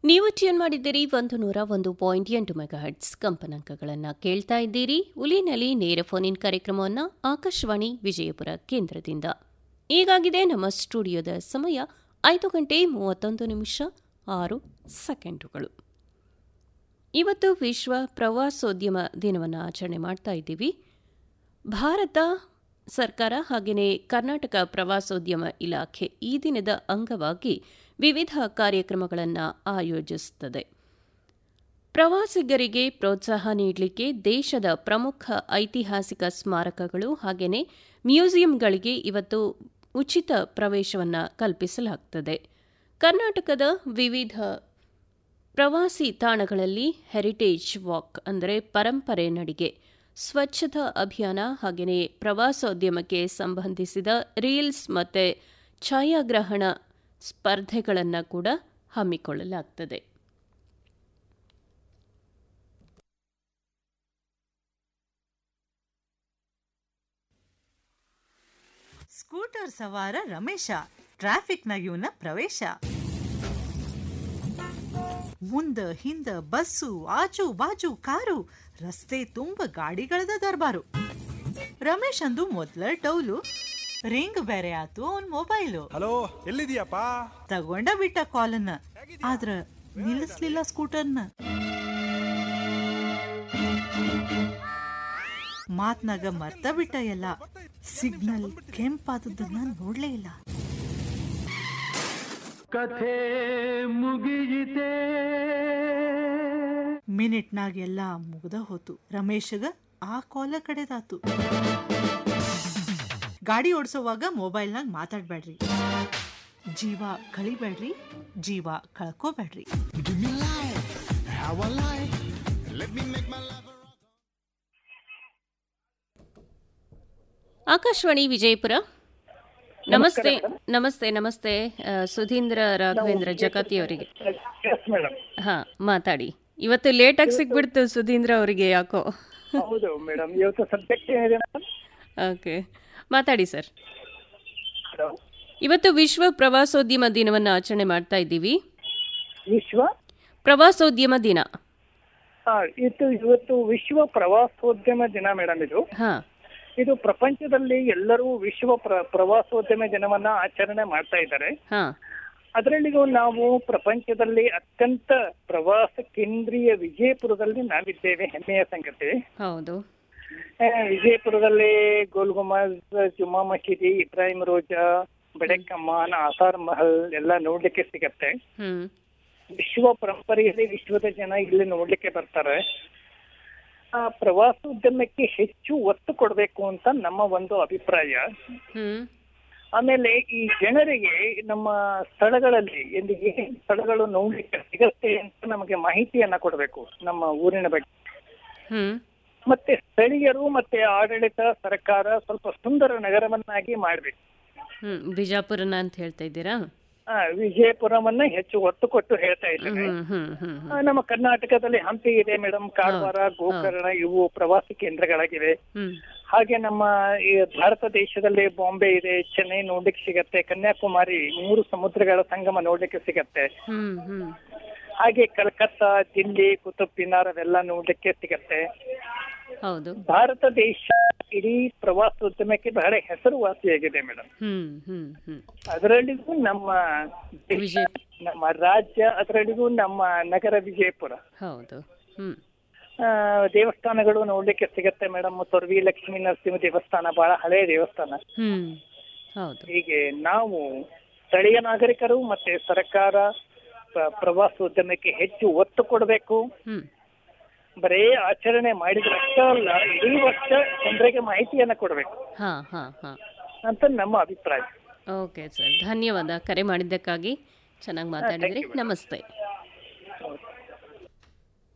ನೀವು ಟ್ಯೂನ್ ಮಾಡಿದ್ದೀರಿ ಒಂದು ನೂರ ಒಂದು ಪಾಯಿಂಟ್ ಎಂಟು ಮೆಗಾಹರ್ಟ್ಸ್ ಕಂಪನಾಂಕಗಳನ್ನು ಕೇಳ್ತಾ ಇದ್ದೀರಿ ಉಲಿನಲ್ಲಿ ನೇರ ಫೋನ್ ಇನ್ ಕಾರ್ಯಕ್ರಮವನ್ನು ಆಕಾಶವಾಣಿ ವಿಜಯಪುರ ಕೇಂದ್ರದಿಂದ ಈಗಾಗಿದೆ ನಮ್ಮ ಸ್ಟುಡಿಯೋದ ಸಮಯ ಐದು ಗಂಟೆ ಮೂವತ್ತೊಂದು ನಿಮಿಷ ಆರು ಸೆಕೆಂಡುಗಳು ಇವತ್ತು ವಿಶ್ವ ಪ್ರವಾಸೋದ್ಯಮ ದಿನವನ್ನು ಆಚರಣೆ ಮಾಡ್ತಾ ಇದ್ದೀವಿ ಭಾರತ ಸರ್ಕಾರ ಹಾಗೆಯೇ ಕರ್ನಾಟಕ ಪ್ರವಾಸೋದ್ಯಮ ಇಲಾಖೆ ಈ ದಿನದ ಅಂಗವಾಗಿ ವಿವಿಧ ಕಾರ್ಯಕ್ರಮಗಳನ್ನು ಆಯೋಜಿಸುತ್ತದೆ ಪ್ರವಾಸಿಗರಿಗೆ ಪ್ರೋತ್ಸಾಹ ನೀಡಲಿಕ್ಕೆ ದೇಶದ ಪ್ರಮುಖ ಐತಿಹಾಸಿಕ ಸ್ಮಾರಕಗಳು ಹಾಗೆಯೇ ಮ್ಯೂಸಿಯಂಗಳಿಗೆ ಇವತ್ತು ಉಚಿತ ಪ್ರವೇಶವನ್ನು ಕಲ್ಪಿಸಲಾಗುತ್ತದೆ ಕರ್ನಾಟಕದ ವಿವಿಧ ಪ್ರವಾಸಿ ತಾಣಗಳಲ್ಲಿ ಹೆರಿಟೇಜ್ ವಾಕ್ ಅಂದರೆ ಪರಂಪರೆ ನಡಿಗೆ ಸ್ವಚ್ಛತಾ ಅಭಿಯಾನ ಹಾಗೆಯೇ ಪ್ರವಾಸೋದ್ಯಮಕ್ಕೆ ಸಂಬಂಧಿಸಿದ ರೀಲ್ಸ್ ಮತ್ತು ಛಾಯಾಗ್ರಹಣ ಸ್ಪರ್ಧೆಗಳನ್ನು ಕೂಡ ಹಮ್ಮಿಕೊಳ್ಳಲಾಗುತ್ತದೆ ಸ್ಕೂಟರ್ ಸವಾರ ರಮೇಶ ಟ್ರಾಫಿಕ್ನ ಇವನ ಪ್ರವೇಶ ಮುಂದ ಹಿಂದ ಬಸ್ಸು ಆಜು ಬಾಜು ಕಾರು ರಸ್ತೆ ತುಂಬ ಗಾಡಿಗಳದ ದರ್ಬಾರು ರಮೇಶ್ ಅಂದು ಮೊದ್ಲ ಡೌಲು ರಿಂಗ್ ಬೇರೆ ಆತು ಅವನ್ ಮೊಬೈಲು ಹಲೋ ಎಲ್ಲಿದೀಯಪ್ಪ ತಗೊಂಡ ಬಿಟ್ಟ ಕಾಲನ್ನ ಆದ್ರ ನಿಲ್ಲಿಸ್ಲಿಲ್ಲ ಸ್ಕೂಟರ್ನ ಮಾತ್ನಾಗ ಮರ್ತ ಬಿಟ್ಟ ಎಲ್ಲ ಸಿಗ್ನಲ್ ಕೆಂಪಾದದನ್ನ ನೋಡ್ಲೇ ಇಲ್ಲ ಕಥೆ ಮುಗಿಯಿತೆ ಮಿನಿಟ್ನಾಗ ಎಲ್ಲ ಮುಗ್ದ ಹೋತು ರಮೇಶಗ ಆ ಕಾಲ ಕಡೆದಾತು ಗಾಡಿ ಓಡಿಸೋವಾಗ ಮೊಬೈಲ್ನಾಗ ಮಾತಾಡ್ಬೇಡ್ರಿ ಜೀವ ಕಳಿಬೇಡ್ರಿ ಜೀವ ಕಳ್ಕೋಬೇಡ್ರಿ ಆಕಾಶವಾಣಿ ವಿಜಯಪುರ ನಮಸ್ತೆ ನಮಸ್ತೆ ನಮಸ್ತೆ ಆ, ಸುಧೀಂದ್ರ ರಾಘವೇಂದ್ರ ಜಗತಿ ಅವರಿಗೆ ಎಸ್ ಮೇಡಮ್ ಹಾ ಮಾತಾಡಿ ಇವತ್ತು ಲೇಟಾಗಿ ಸಿಗ್ಬಿಡ್ತು ಸುಧೀಂದ್ರ ಅವರಿಗೆ ಯಾಕೋ ಹೌದು ಮೇಡಮ್ ಇವತ್ತು ಸಬ್ಜೆಕ್ಟ್ ಏನಿದೆ ಮೇಡಮ್ ಓಕೆ ಮಾತಾಡಿ ಸರ್ ಹಲೋ ಇವತ್ತು ವಿಶ್ವ ಪ್ರವಾಸೋದ್ಯಮ ದಿನವನ್ನು ಆಚರಣೆ ಮಾಡ್ತಾ ಇದ್ದೀವಿ ವಿಶ್ವ ಪ್ರವಾಸೋದ್ಯಮ ದಿನ ಹಾ ಇದು ಇವತ್ತು ವಿಶ್ವ ಪ್ರವಾಸೋದ್ಯಮ ದಿನ ಮೇಡಮ್ ಇದು ಹಾ ಇದು ಪ್ರಪಂಚದಲ್ಲಿ ಎಲ್ಲರೂ ವಿಶ್ವ ಪ್ರ ಪ್ರವಾಸೋದ್ಯಮ ದಿನವನ್ನ ಆಚರಣೆ ಮಾಡ್ತಾ ಇದ್ದಾರೆ ಹಾ ಅದರಲ್ಲಿಗೂ ನಾವು ಪ್ರಪಂಚದಲ್ಲಿ ಅತ್ಯಂತ ಪ್ರವಾಸ ಕೇಂದ್ರೀಯ ವಿಜಯಪುರದಲ್ಲಿ ನಾವಿದ್ದೇವೆ ಹೆಮ್ಮೆಯ ಸಂಗತಿ ಹೌದು ಆ, ವಿಜಯಪುರದಲ್ಲಿ ಗೋಲ್ ಗುಮಜ್ ಜುಮ್ಮಾ ಮಸೀದಿ ಇಬ್ರಾಹಿಂ ರೋಜಾ ಬೆಡಕಮ್ಮನ್ ಆಸಾರ್ ಮಹಲ್ ಎಲ್ಲ ನೋಡ್ಲಿಕ್ಕೆ ಸಿಗತ್ತೆ ಹ್ಮ್ ವಿಶ್ವ ಪರಂಪರೆಯಲ್ಲಿ ವಿಶ್ವದ ಜನ ಇಲ್ಲಿ ನೋಡ್ಲಿಕ್ಕೆ ಬರ್ತಾರೆ ಆ ಪ್ರವಾಸೋದ್ಯಮಕ್ಕೆ ಹೆಚ್ಚು ಒತ್ತು ಕೊಡಬೇಕು ಅಂತ ನಮ್ಮ ಒಂದು ಅಭಿಪ್ರಾಯ ಹ್ಮ್ ಆಮೇಲೆ ಈ ಜನರಿಗೆ ನಮ್ಮ ಸ್ಥಳಗಳಲ್ಲಿ ಎಂದು ಏನೇನು ಸ್ಥಳಗಳು ನೋಡ್ಲಿಕ್ಕೆ ಸಿಗತ್ತೆ ಅಂತ ನಮಗೆ ಮಾಹಿತಿಯನ್ನ ಕೊಡಬೇಕು ನಮ್ಮ ಊರಿನ ಬಗ್ಗೆ ಹ್ಮ್ ಮತ್ತೆ ಸ್ಥಳೀಯರು ಮತ್ತೆ ಆಡಳಿತ ಸರ್ಕಾರ ಸ್ವಲ್ಪ ಸುಂದರ ನಗರವನ್ನಾಗಿ ಮಾಡ್ಬೇಕು ಹ್ಮ್ ಬಿಜಾಪುರನ ಅಂತ ಹೇಳ್ತಾ ಇದ್ದೀರಾ ಆ, ವಿಜಯಪುರವನ್ನ ಹೆಚ್ಚು ಒತ್ತು ಕೊಟ್ಟು ಹೇಳ್ತಾ ಇದ್ದೇನೆ ಹ್ಮ್ ಹ್ಮ್ ಹ್ಮ್ ಹ್ಮ್ ಆ, ನಮ್ಮ ಕರ್ನಾಟಕದಲ್ಲಿ ಹಂಪಿ ಇದೆ ಮೇಡಮ್ ಕಾರವಾರ ಗೋಕರ್ಣ ಇವು ಪ್ರವಾಸಿ ಕೇಂದ್ರಗಳಾಗಿವೆ ಹ್ಮ್ ಹಾಗೆ ನಮ್ಮ ಈ ಭಾರತ ದೇಶದಲ್ಲಿ ಬಾಂಬೆ ಇದೆ ಚೆನ್ನೈ ನೋಡ್ಲಿಕ್ಕೆ ಸಿಗತ್ತೆ ಕನ್ಯಾಕುಮಾರಿ ಮೂರು ಸಮುದ್ರಗಳ ಸಂಗಮ ನೋಡ್ಲಿಕ್ಕೆ ಸಿಗತ್ತೆ ಹ್ಮ್ ಹ್ಮ್ ಹಾಗೆ ಕಲ್ಕತ್ತಾ ದಿಲ್ಲಿ ಕುತುಬ್ ಮಿನಾರ್ ಅವೆಲ್ಲ ನೋಡ್ಲಿಕ್ಕೆ ಸಿಗತ್ತೆ ಹೌದು ಭಾರತ ದೇಶ ಇಡೀ ಪ್ರವಾಸೋದ್ಯಮಕ್ಕೆ ಬಹಳ ಹೆಸರುವಾಸಿಯಾಗಿದೆ ಮೇಡಮ್ ಹ್ಮ್ ಹ್ಮ್ ಹ್ಮ್ ಅದರಲ್ಲಿಗೂ ನಮ್ಮ ದೇಶ, ವಿಜಯ ನಮ್ಮ ರಾಜ್ಯ ಅದರಲ್ಲಿಗೂ ನಮ್ಮ ನಗರ ವಿಜಯಪುರ ಹೌದು ಹ್ಮ್ ಆ, ದೇವಸ್ಥಾನಗಳು ನೋಡ್ಲಿಕ್ಕೆ ಸಿಗತ್ತೆ ಮೇಡಮ್ ತೊರ್ವಿ ಲಕ್ಷ್ಮೀ ನರಸಿಂಹ ದೇವಸ್ಥಾನ ಬಹಳ ಹಳೆಯ ದೇವಸ್ಥಾನ ಹ್ಮ್ ಹೌದು ಹೀಗೆ ನಾವು ಸ್ಥಳೀಯ ನಾಗರಿಕರು ಮತ್ತೆ ಸರ್ಕಾರ ಪ್ರ- ಪ್ರವಾಸೋದ್ಯಮಕ್ಕೆ ಹೆಚ್ಚು ಒತ್ತು ಕೊಡಬೇಕು ಹ್ಮ್ ಬರೇ ಆಚರಣೆ ಮಾಡಿದ್ರೆ ಅಷ್ಟೇ ಅಲ್ಲ ಇಡೀ ವರ್ಷ ಜನರಿಗೆ ಮಾಹಿತಿಯನ್ನ ಕೊಡಬೇಕು ಹಾ ಹಾ ಹಾ ಅಂತ ನಮ್ಮ ಅಭಿಪ್ರಾಯ ಓಕೆ ಸರ್ ಧನ್ಯವಾದ ಕರೆ ಮಾಡಿದ್ದಕ್ಕಾಗಿ ಚೆನ್ನಾಗಿ ಮಾತಾಡಿದ್ರಿ thank you, madam. ನಮಸ್ತೆ